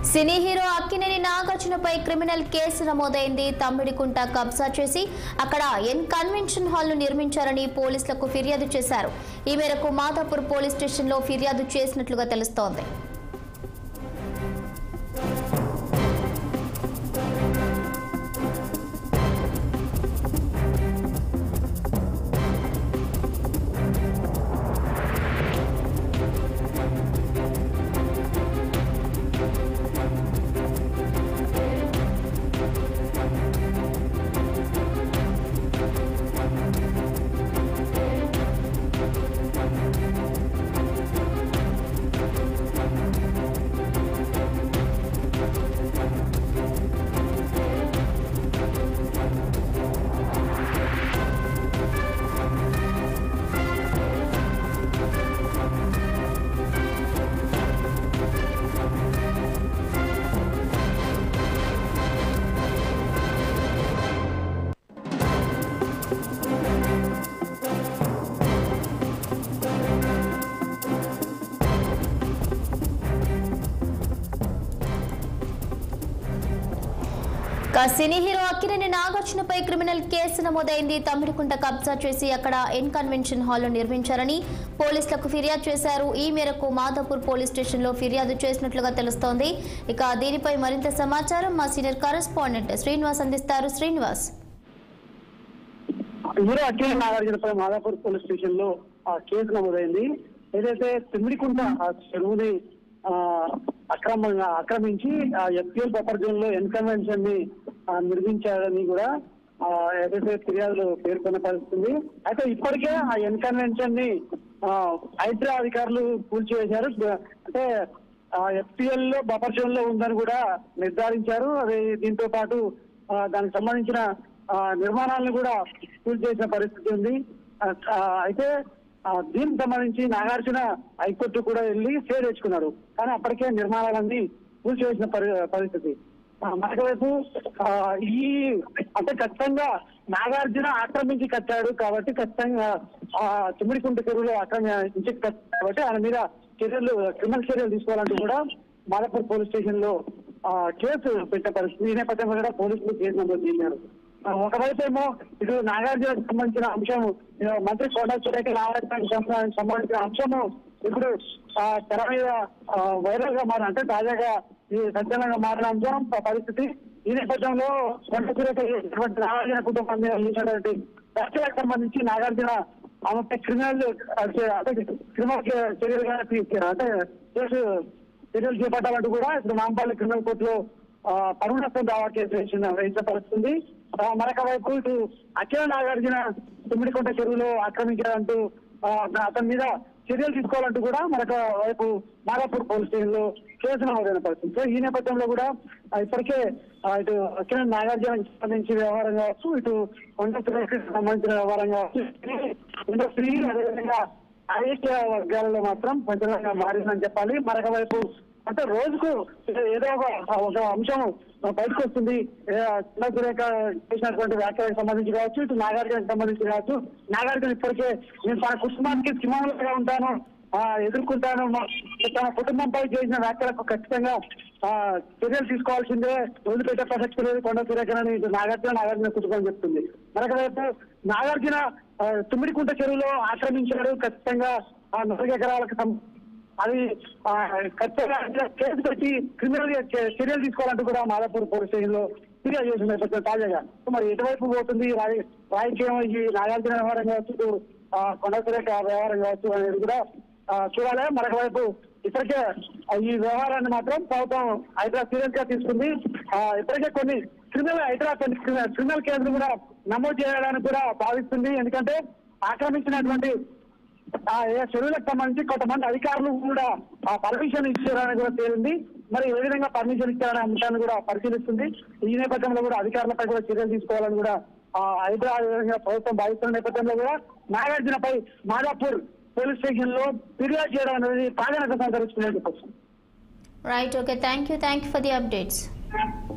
సినీ hero Akkineni నాగార్జునపై criminal case నమోదైంది తమ్మిడికుంట కబ్జా చేసి అక్కడ ఎన్ కన్వెన్షన్ హాల్ ను నిర్మించారని పోలీసులకు ఫిర్యాదు చేశారు ఈ మేరకు మాధాపూర్ పోలీస్ స్టేషన్లో ఫిర్యాదు చేసినట్లుగా తెలుస్తోంది ఇక సినీ హీరో అక్కినేని నాగార్జునపై క్రిమినల్ కేసు నమోదైంది తమ్మిడికుంట కబ్జా చేసి అక్కడ ఎన్ కన్వెన్షన్ హాల్ నిర్మించారని పోలీసులకు ఫిర్యాదు చేశారు ఈ మేరకు మాధాపూర్ పోలీస్ స్టేషన్లో ఫిర్యాదు చేసినట్లుగా తెలుస్తోంది ఇక దీనిపై మరింత సమాచారం మా సీనియర్ కరెస్పాండెంట్ శ్రీనివాస్ అందిస్తారు శ్రీనివాస్ హీరో అఖిల నాగార్జునపై మాదాపూర్ పోలీస్ స్టేషన్ లో ఆ కేసు నమోదైంది ఏదైతే తిమ్మిడికుంట ఆ చెరువుని ఆ అక్రమంగా ఆక్రమించి ఆ ఎఫ్పిఎల్ బఫర్ జోన్ లో ఎన్కన్వెన్షన్ ని ఆ, నిర్మించారని కూడా ఆ, ఏదైతే ఫిర్యాదులు పేర్కొన్న పరిస్థితుంది అయితే ఇప్పటికే ఆ ఎన్కన్వెన్షన్ ని ఆ, హైడ్రా అధికారులు కూల్చివేశారు అంటే ఎఫ్పిఎల్ లో బఫర్ జోన్ లో ఉందని కూడా నిర్ధారించారు అది దీంతో పాటు ఆ, దానికి సంబంధించిన ఆ, నిర్మాణాలను కూడా పూర్తి చేసిన పరిస్థితి ఉంది ఆ, ఆ, అయితే ఆ, దీనికి సంబంధించి నాగార్జున హైకోర్టు కూడా వెళ్ళి స్టే తెచ్చుకున్నాడు కానీ అప్పటికే నిర్మాణాలన్నీ పూర్తి చేసిన పరి- పరిస్థితి ఆ, మరొకవైపు ఆ, ఈ అంటే ఖచ్చితంగా నాగార్జున ఆక్రమించి కట్టాడు కాబట్టి ఖచ్చితంగా ఆ తుమ్మిడికుంట చెరువులో ఆక్రమించి కట్టాడు కాబట్టి ఆయన మీద చర్యలు క్రిమినల్ చర్యలు తీసుకోవాలంటూ కూడా మాదాపూర్ పోలీస్ స్టేషన్ లో ఆ, కేసు పెట్టే పరిస్థితి ఈ నేపథ్యంలో కూడా పోలీసులు కేసు నమోదు చేశారు ఆ, ఒకవైపు ఏమో ఇటు నాగార్జునకు సంబంధించిన అంశం ఆ, మంత్రి కొండ సురేఖ నాగార్జునకు సంబంధించిన సంబంధించిన అంశము ఇప్పుడు ఆ, తెర మీద వైరల్ గా మారిన అంటే తాజాగా ఈ సంచలనంగా మారిన అంశం ప- పరిస్థితి ఈ నేపథ్యంలో కొండ సురేఖ చేసినటువంటి నాగార్జున కుటుంబం మీద చేసినటువంటి వ్యాఖ్యలకు సంబంధించి నాగార్జున ఆమెపై క్రిమినల్ అంటే క్రిమినల్ చర్యలు కానీ తీ- అంటే కేసు చర్యలు చేపట్టాలంటూ కూడా ఇప్పుడు నాంపల్లి క్రిమినల్ కోర్టులో ఆ, పరువు నష్టం దావా కేసు వేసిన వేసిన పరిస్థితుంది ఆ, మరొక వైపు ఇటు అఖిల నాగార్జున తుమ్మిడికొండ చెరువులో ఆక్రమించారంటూ ఆ, అతని మీద చర్యలు తీసుకోవాలంటూ కూడా మరొక వైపు మాదాపూర్ పోలీస్ స్టేషన్ లో కేసు నమోదైన పరిస్థితి సో ఈ నేపథ్యంలో కూడా ఆ, ఇప్పటికే ఆ, ఇటు అఖిల నాగార్జునకి సంబంధించి వ్యవహారం కావచ్చు ఇటు కొండ సురేష్కి సంబంధించిన వ్యవహారం కావచ్చు ఇండస్ట్రీ అదేవిధంగా ఐఐటి వర్గాలలో మాత్రం కొంచెంగా మారిందని చెప్పాలి మరొక వైపు అంటే రోజుకు ఏదో ఒక ఒక అంశం బయటకు వస్తుంది ఏ, చిన్న సురేఖ చేసినటువంటి వ్యాఖ్యలకు సంబంధించి కావచ్చు ఇటు నాగార్జునకు సంబంధించి కావచ్చు నాగార్జున ఇప్పటికే నేను తన కుటుంబానికి సింహంగా ఉంటాను ఆ, ఎదుర్కొంటాను మా- తన కుటుంబంపై చేసిన వ్యాఖ్యలకు ఖచ్చితంగా ఆ, చర్యలు తీసుకోవాల్సిందే వదిలిపెట్టే ప్రసక్తి లేదు కొండ సురేఖనని ఇటు నాగార్జున నాగార్జున కుటుంబం చెప్తుంది మరొక వైపు నాగార్జున ఆ, తుమ్మిడికుంట చెరువులో ఆక్రమించాడు ఖచ్చితంగా ఆ నాలుగు ఎకరాలకు సం- అది ఆ, ఖచ్చితంగా కేసు పెట్టి క్రిమినల్ చే- చర్యలు తీసుకోవాలంటూ కూడా మాదాపూర్ పోలీస్ స్టేషన్ లో ఫిర్యాదు చేసిన నేపథ్యం తాజాగా సో మరి ఎటువైపు పోతుంది రాయి రాయికేమో ఈ నాగార్జున వ్యవహారం కావచ్చు ఇటు, ఆ, కొండ సురేఖ వ్యవహారం కావచ్చు అనేది కూడా ఆ, చూడాలి మరొక వైపు ఇప్పటికే ఆ, ఈ వ్యవహారాన్ని మాత్రం ప్రభుత్వం హైదరాబాద్ సీరియస్ గా తీసుకుంది ఆ, ఇప్పటికే కొన్ని క్రిమినల్ హైదరాబాద్ క్రిమినల్ క్రిమినల్ కేసులు కూడా నమోదు చేయడానికి కూడా భావిస్తుంది ఎందుకంటే ఆక్రమించినటువంటి ఆ ఏ చెరువులకు సంబంధించి కొంతమంది అధికారులు కూడా ఆ పర్మిషన్ ఇచ్చారని కూడా తేలింది మరి ఏ విధంగా పర్మిషన్ ఇచ్చారనే అంశాన్ని కూడా పరిశీలిస్తుంది ఈ నేపథ్యంలో కూడా అధికారులపై కూడా చర్యలు తీసుకోవాలని కూడా ఆ హైదరాబాద్ విధంగా ప్రభుత్వం భావిస్తున్న నేపథ్యంలో కూడా నాగార్జునపై మాదాపూర్ పోలీస్ స్టేషన్ లో ఫిర్యాదు చేయడం అనేది ప్రాధాన్యత సంతరించుకునే చెప్పచ్చు right okay thank you thank you for the updates